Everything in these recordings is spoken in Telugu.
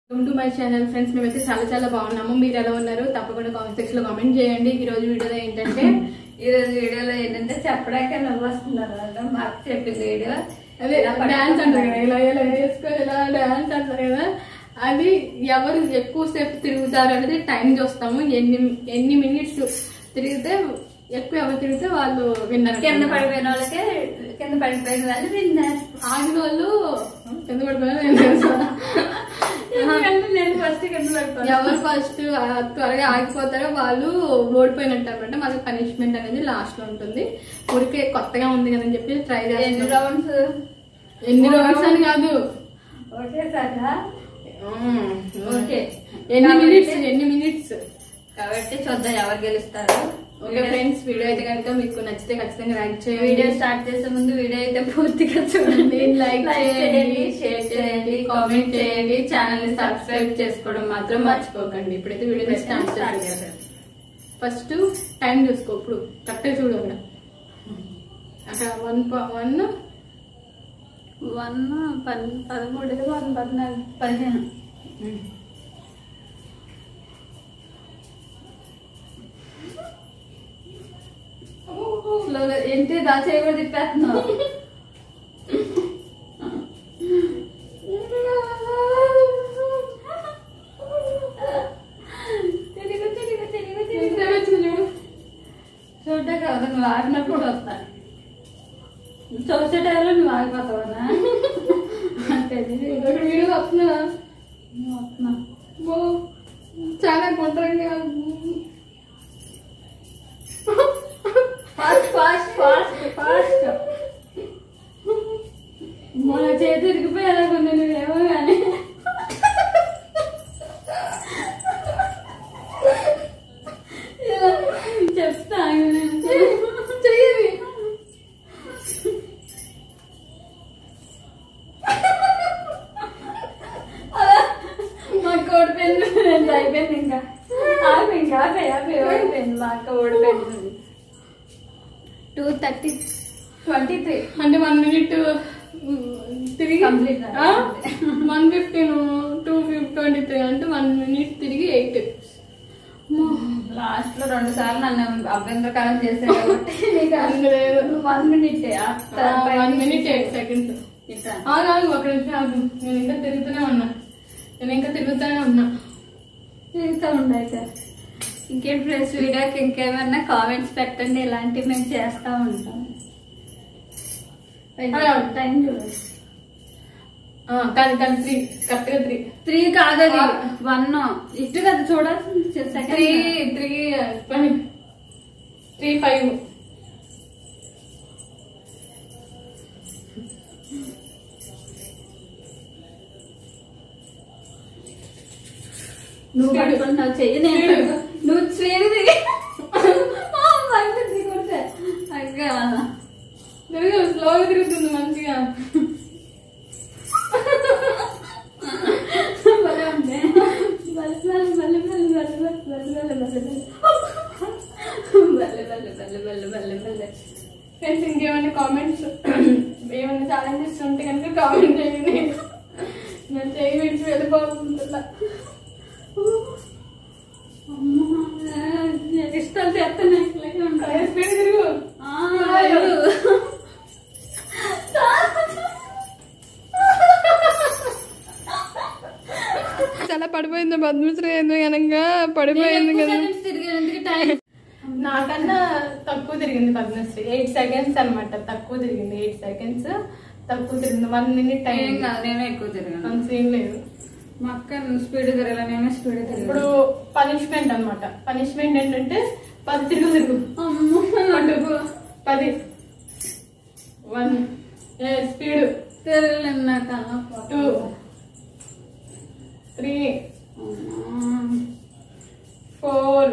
Welcome to my channel friends మేమైతే చాలా చాలా బాగున్నాము మీరు ఎలా ఉన్నారు తప్పకుండా కామెంట్ సెక్షన్ లో కామెంట్ చేయండి ఈ రోజు వీడియోలో ఏంటంటే ఈ రోజు వీడియోలో ఏంటంటే చెప్పడానికే నవ్వు వస్తున్నారు అంటే మాకు చెప్పింది వీడియో అదే డాన్స్ అంటారు కదా ఇలా ఇలా వేసుకొని ఇలా డాన్స్ అంటారు కదా అది ఎవరు ఎక్కువ సేపు తిరుగుతారు అనేది టైం చూస్తాము ఎన్ని ఎన్ని మినిట్స్ తిరిగితే ఎక్కువ ఎవరు తిరిగితే వాళ్ళు విన్నారు కింద పడిపోయిన వాళ్ళకే కింద పడిపోయిన వాళ్ళు విన్నారు ఆగిన వాళ్ళు కింద పడిపోయినా నేను తెలుసా ఎందుకంటే నేను ఫస్ట్ కింద పడిపోయాను ఎవరు ఫస్ట్ త్వరగా ఆగిపోతారో వాళ్ళు ఓడిపోయినట్టు అనమాట మనకి పనిష్మెంట్ అనేది లాస్ట్ లో ఉంటుంది ఊరికే కొత్తగా ఉంది కదని చెప్పి ట్రై ఎన్ని చేస్తాం రౌండ్స్ ఎన్ని రౌండ్స్ అని కాదు ఓకే సార్ ఓకే ఎన్ని మినిట్స్ ఎన్ని మినిట్స్ కాబట్టి చూద్దాం ఎవరు గెలుస్తారు ఓకే ఫ్రెండ్స్ వీడియో అయితే కనుక మీకు నచ్చితే ఖచ్చితంగా లైక్ చేయండి వీడియో స్టార్ట్ చేసే ముందు వీడియో అయితే పూర్తిగా చూడండి లైక్ చేయండి షేర్ చేయండి కామెంట్ చేయండి ఛానల్ ని సబ్స్క్రైబ్ చేసుకోవడం మాత్రం మర్చిపోకండి ఇప్పుడైతే వీడియో స్టార్ట్ చేస్తాం ఫస్ట్ టైం చూసుకో ఇప్పుడు కరెక్ట్ చూడు అక్కడ అక్కడ వన్ వన్ వన్ పన్ పదమూడు వన్ పద్నాలుగు పదిహేను స్లోగా ఏంటి దాచే కూడా తిప్పేస్తున్నావు తిరుగు తిరుగు తిరుగు తిరుగు చూడ్డా కదా నువ్వు ఆడినప్పుడు వస్తాను చూసే టైంలో నువ్వు ఆగిపోతావనా తెలియదు ఇక్కడ వీడియో వస్తున్నా నువ్వు వస్తున్నా ఓ, చాలా గుండ్రంగా ఫాస్ట్ ఫాస్ట్ ఫాస్ట్ ఫాస్ట్ మన చేతి ఇరిగిపోయేలా కొన్ని నువ్వేమో కానీ ఇలా చెప్తా చెయ్యి మా కోడి పెన్ను అయిపోయింది ఇంకా ఆపి ఇంకా ఆపే ఆపే ఓడిపోయింది మా అక్క ఓడిపోయింది టూ థర్టీ ట్వంటీ త్రీ అంటే వన్ మినిట్ తిరిగి Complete. One fifteen two fifty twenty three అంటే వన్ మినిట్ తిరిగి ఎయిట్ లాస్ట్ లో రెండు సార్లు నన్ను అభ్యంతరకరం చేశారు కాబట్టి నీకు one minute one minute eight seconds ఆగు ఒక నిమిషం ఆగు నేను ఇంకా తిరుగుతూనే ఉన్నా నేను ఇంకా తిరుగుతూనే ఉన్నా తిరుగుతూ ఉండైతే ఇంకేం ఫ్రెండ్స్ వీడియోకి ఇంకేమైనా కామెంట్స్ పెట్టండి ఇలాంటివి మేము చేస్తా ఉంటాం అలా. టైం చూడండి ఆ, కాదు కాదు త్రీ కరెక్ట్ గా త్రీ త్రీ కాదు అది ఆ. వన్ ఇటు కదా చూడాల్సింది three second three three five నువ్వు Speed. పట్టుకుంటున్నావు చెయ్యి నేను Speed. పట్టుకో. నువ్వు స్పీడ్ దిగి ఆ, మంచి దిగుతే అగ్గ తిరుగు స్లోగా తిరుగుతుంది మంచిగా భలే ఉంది బల్లి బల్లి బల్లి బల్లి బల్లి బల్లి బల్లి బల్లి బల్లి బల్లి బల్లి బల్లి బల్లి బల్లి బల్లి ఫ్రెండ్స్ ఇంకేమైనా కామెంట్స్ ఏమైనా ఛాలెంజెస్ ఉంటే కనుక కామెంట్ చేయండి నేను చేయి విడిచి వెళ్ళిపోతుంటా అమ్మా, నాకు ఇష్టాలు చేస్తున్నాయి ఇట్లాగే ఉంటాయి స్పీడ్ తిరుగు ఆ, వెళ్ళు. చాలా పడిపోయింది పద్మశ్రీ ఎందుకు పడిపోయింది ఎక్కువ కదా seconds తిరిగేందుకు టైం నాకన్నా తక్కువ తిరిగింది పద్మశ్రీ ఎయిట్ సెకండ్స్ అన్నమాట తక్కువ తిరిగింది ఎయిట్ సెకండ్స్ తక్కువ తిరిగింది వన్ మినిట్ టైం ఏం కాదు నేను ఎక్కువ తిరిగాను అంత సీన్ లేదు మా అక్క స్పీడ్ తిరగల నేనే స్పీడ్ ఇప్పుడు పనిష్మెంట్ అన్నమాట పనిష్మెంట్ ఏంటంటే పది తిరుగు తిరుగు తిరగ పది వన్ స్పీడ్ తిరగలేను నాకు టూ త్రీ ఫోర్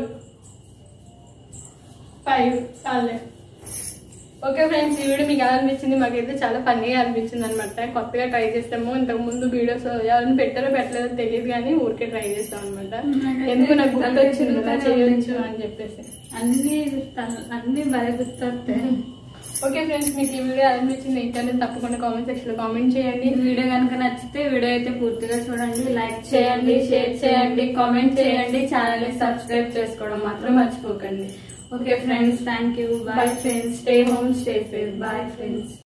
ఫైవ్ చాలే ఓకే ఫ్రెండ్స్ ఈ వీడియో మీకు ఎలా అనిపించింది మాకైతే చాలా ఫన్నీగా అనిపించింది అనమాట కొత్తగా ట్రై చేస్తాము ఇంతకు ముందు వీడియోస్ ఎవరైనా పెట్టారో పెట్టలేదో తెలియదు కానీ ఊరికే ట్రై చేస్తాం అనమాట ఎందుకు నాకు గుర్తు వచ్చింది ఇలా చేయొచ్చు అని చెప్పేసి అన్ని గుర్తాను అన్ని భలే గుర్తొస్తాయి ఓకే ఫ్రెండ్స్ మీకు ఈ వీడియో అనిపించింది ఏంటనేది తప్పకుండా కామెంట్ సెక్షన్ లో కామెంట్ చేయండి ఈ వీడియో కనుక నచ్చితే వీడియో అయితే పూర్తిగా చూడండి లైక్ చేయండి షేర్ చేయండి కామెంట్ చేయండి ఛానల్ ని సబ్స్క్రైబ్ చేసుకోవడం మాత్రం మర్చిపోకండి okay friends thank you bye friends stay home stay safe bye friends